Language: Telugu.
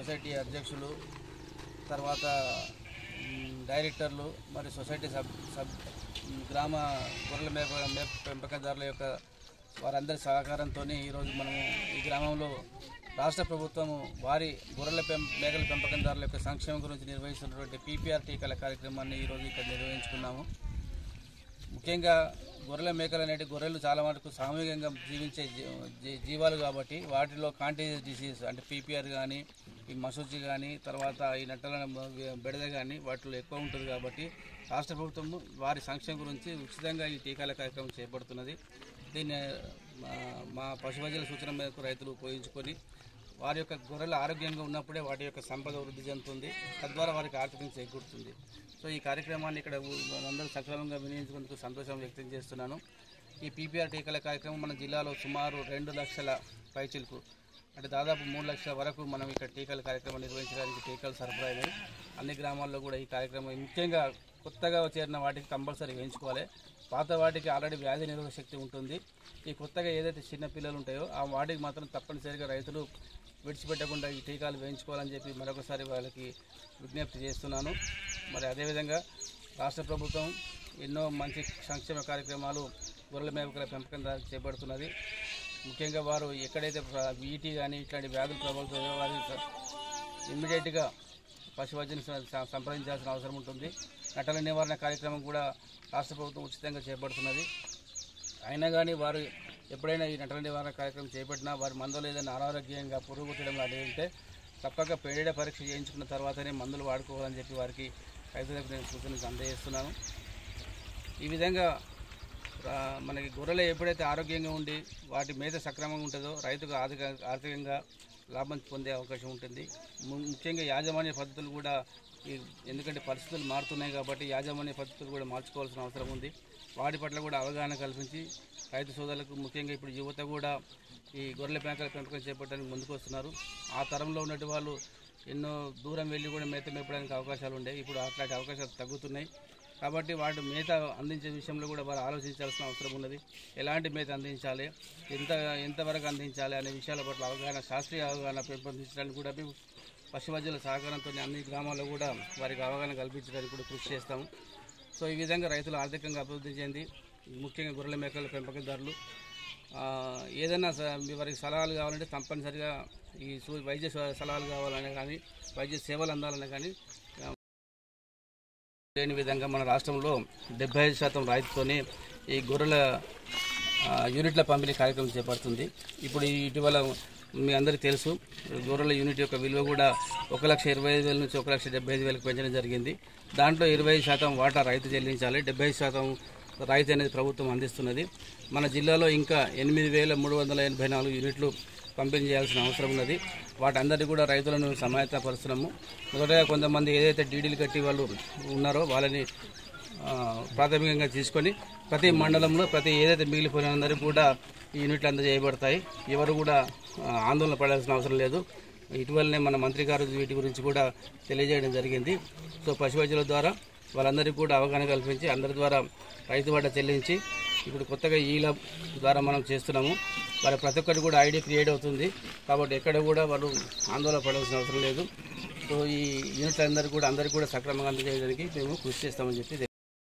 సొసైటీ అధ్యక్షులు తర్వాత మ్, డైరెక్టర్లు మరి సొసైటీ సబ్ సబ్ మ్, గ్రామ గొర్రెల మేప మేప పెంపకదారుల యొక్క వారందరి సహకారంతో ఈరోజు మనము ఈ గ్రామంలో రాష్ట్ర ప్రభుత్వం వారి గొర్రెల పెం మేకల పెంపకందారుల యొక్క సంక్షేమం గురించి నిర్వహిస్తున్నటువంటి పీపీఆర్ టీకాల కార్యక్రమాన్ని ఈరోజు ఇక్కడ నిర్వహించుకున్నాము ముఖ్యంగా గొర్రెల మేకలు అనేటి గొర్రెలు చాలా మటుకు సామూహికంగా జీవించే జీ- జీ- జీవాలు కాబట్టి వాటిలో కాంటేజియస్ డిసీజ్ అంటే పీపీఆర్ కానీ ఈ మసూచి కానీ తర్వాత ఈ నట్టల బెడద కానీ వాటిలో ఎక్కువ ఉంటుంది కాబట్టి రాష్ట్ర ప్రభుత్వం వారి సంక్షేమం గురించి ఉచితంగా ఈ టీకాల కార్యక్రమం చేపడుతున్నది దీన్ని మా- మా పశువైద్యుల సూచన మేరకు రైతులు ఉపయోగించుకొని వారి యొక్క గొర్రెలు ఆరోగ్యంగా ఉన్నప్పుడే వాటి యొక్క సంపద వృద్ధి చెందుతుంది తద్వారా వారికి ఆర్థికంగా చేకూరుతుంది సో ఈ కార్యక్రమాన్ని ఇక్కడ ఊ- అందరూ సక్రమంగా వినియోగించుకున్నందుకు సంతోషం వ్యక్తం చేస్తున్నాను ఈ పీపీఆర్ టీకాల కార్యక్రమం మన జిల్లాలో సుమారు రెండు లక్షల పైచిలకు అంటే దాదాపు మూడు లక్షల వరకు మనం ఇక్కడ టీకాల కార్యక్రమం నిర్వహించడానికి టీకాలు సరఫరా అయినాయి అన్ని గ్రామాల్లో కూడా ఈ కార్యక్రమం ముఖ్యంగా కొత్తగా చేరిన వాటికి కంపల్సరీ వేయించుకోవాలి పాత వాటికి ఆల్రెడీ వ్యాధి నిరోధక శక్తి ఉంటుంది ఈ కొత్తగా ఏదైతే చిన్న పిల్లలు ఉంటాయో ఆ వాటికి మాత్రం తప్పనిసరిగా రైతులు విడిచిపెట్టకుండా ఈ టీకాలు వేయించుకోవాలని చెప్పి మరొకసారి వాళ్ళకి విజ్ఞప్తి చేస్తున్నాను మరి అదేవిధంగా రాష్ట్ర ప్రభుత్వం ఎన్నో మంచి సంక్షేమ కార్యక్రమాలు గొర్రెల మేపకల పెంపకం ద్వారా చేపడుతున్నది ముఖ్యంగా వారు ఎక్కడైతే ఈటీ కానీ ఇట్లాంటి వ్యాధులు ప్రబలుతాయో వారి ఇమ్మీడియట్గా పశువైద్యుని స- స- సంప్రదించాల్సిన అవసరం ఉంటుంది నటల నివారణ కార్యక్రమం కూడా రాష్ట్ర ప్రభుత్వం ఉచితంగా చేపడుతున్నది అయినా కానీ వారు ఎప్పుడైనా ఈ నటన నివారణ కార్యక్రమం చేపట్టినా వారి మందులు ఏదైనా అనారోగ్యంగా పురుగు కుట్టడం లాంటివి ఉంటే తప్పక పేడ పరీక్ష చేయించుకున్న తర్వాతనే మందులు వాడుకోవాలని చెప్పి వారికి రైతులకు నేను సూచనలు అందజేస్తున్నాను ఈ విధంగా ఆ, మనకి గొర్రెలు ఎప్పుడైతే ఆరోగ్యంగా ఉండి వాటి మేత సక్రమంగా ఉంటుందో రైతుకు ఆర్థిక ఆర్థికంగా లాభం పొందే అవకాశం ఉంటుంది ము- ముఖ్యంగా యాజమాన్య పద్ధతులు కూడా ఈ ఎందుకంటే పరిస్థితులు మారుతున్నాయి కాబట్టి యాజమాన్య పద్ధతులు కూడా మార్చుకోవాల్సిన అవసరం ఉంది వాటి పట్ల కూడా అవగాహన కల్పించి రైతు సోదరులకు ముఖ్యంగా ఇప్పుడు యువత కూడా ఈ గొర్రెల మేకల పెంపకం చేపట్టడానికి ముందుకు వస్తున్నారు ఆ తరంలో ఉన్నటి వాళ్ళు ఎన్నో దూరం వెళ్ళి కూడా మేత మేపడానికి అవకాశాలు ఉండే ఇప్పుడు అట్లాంటి అవకాశాలు తగ్గుతున్నాయి కాబట్టి వాటి మేత అందించే విషయంలో కూడా వారు ఆలోచించాల్సిన అవసరం ఉన్నది ఎలాంటి మేత అందించాలి ఎంత ఎంతవరకు అందించాలి అనే విషయాల పట్ల అవగాహన శాస్త్రీయ అవగాహన పెంపొందించడానికి కూడా మేము పశువైద్యుల సహకారంతో అన్ని గ్రామాల్లో కూడా వారికి అవగాహన కల్పించడానికి కూడా కృషి చేస్తాము సో ఈ విధంగా రైతులు ఆర్థికంగా అభివృద్ధి చెంది ముఖ్యంగా గొర్రెల మేకల పెంపకందారులు ఆ, ఏదైనా స- మీ వారికి సలహాలు కావాలంటే తప్పనిసరిగా ఈ సూ- వైద్య స- సలహాలు కావాలనే కానీ వైద్య సేవలు అందాలనే కానీ లేని విధంగా మన రాష్ట్రంలో డెబ్బై ఐదు శాతం రాయితీతోనే ఈ గొర్రెల ఆ, యూనిట్ల పంపిణీ కార్యక్రమం చేపడుతుంది ఇప్పుడు ఈ ఇటీవల మీ అందరికీ తెలుసు గొర్రెల యూనిట్ యొక్క విలువ కూడా ఒక లక్ష ఇరవై ఐదు వేల నుంచి ఒక లక్ష డెబ్బై ఐదు వేలకు పెంచడం జరిగింది దాంట్లో ఇరవై ఐదు శాతం వాటా రైతు చెల్లించాలి డెబ్బై ఐదు శాతం రైతు అనేది ప్రభుత్వం అందిస్తున్నది మన జిల్లాలో ఇంకా ఎనిమిది వేల మూడు వందల ఎనభై నాలుగు యూనిట్లు పంపిణీ చేయాల్సిన అవసరం ఉన్నది వాటందరికీ కూడా రైతులను సమాయత్తపరుస్తున్నాము మొదటగా కొంతమంది ఏదైతే డీడీలు కట్టి వాళ్ళు ఉన్నారో వాళ్ళని ఆ, ప్రాథమికంగా తీసుకొని ప్రతి మండలంలో ప్రతి ఏదైతే మిగిలిపోయిన అందరికీ కూడా ఈ యూనిట్లు అందజేయబడతాయి ఎవరు కూడా ఆ, ఆందోళన పడాల్సిన అవసరం లేదు ఇటీవలనే మన మంత్రి గారు వీటి గురించి కూడా తెలియజేయడం జరిగింది సో పశువైద్యుల ద్వారా వాళ్ళందరికీ కూడా అవగాహన కల్పించి అందరి ద్వారా రైతు వాట చెల్లించి ఇప్పుడు కొత్తగా ఈ ల్యాబ్ ద్వారా మనం చేస్తున్నాము వారి ప్రతి ఒక్కటి కూడా ఐడి క్రియేట్ అవుతుంది కాబట్టి ఎక్కడ కూడా వాళ్ళు ఆందోళన పడాల్సిన అవసరం లేదు సో ఈ యూనిట్ అందరికీ కూడా అందరికీ కూడా సక్రమంగా అందజేయడానికి మేము కృషి చేస్తామని చెప్పి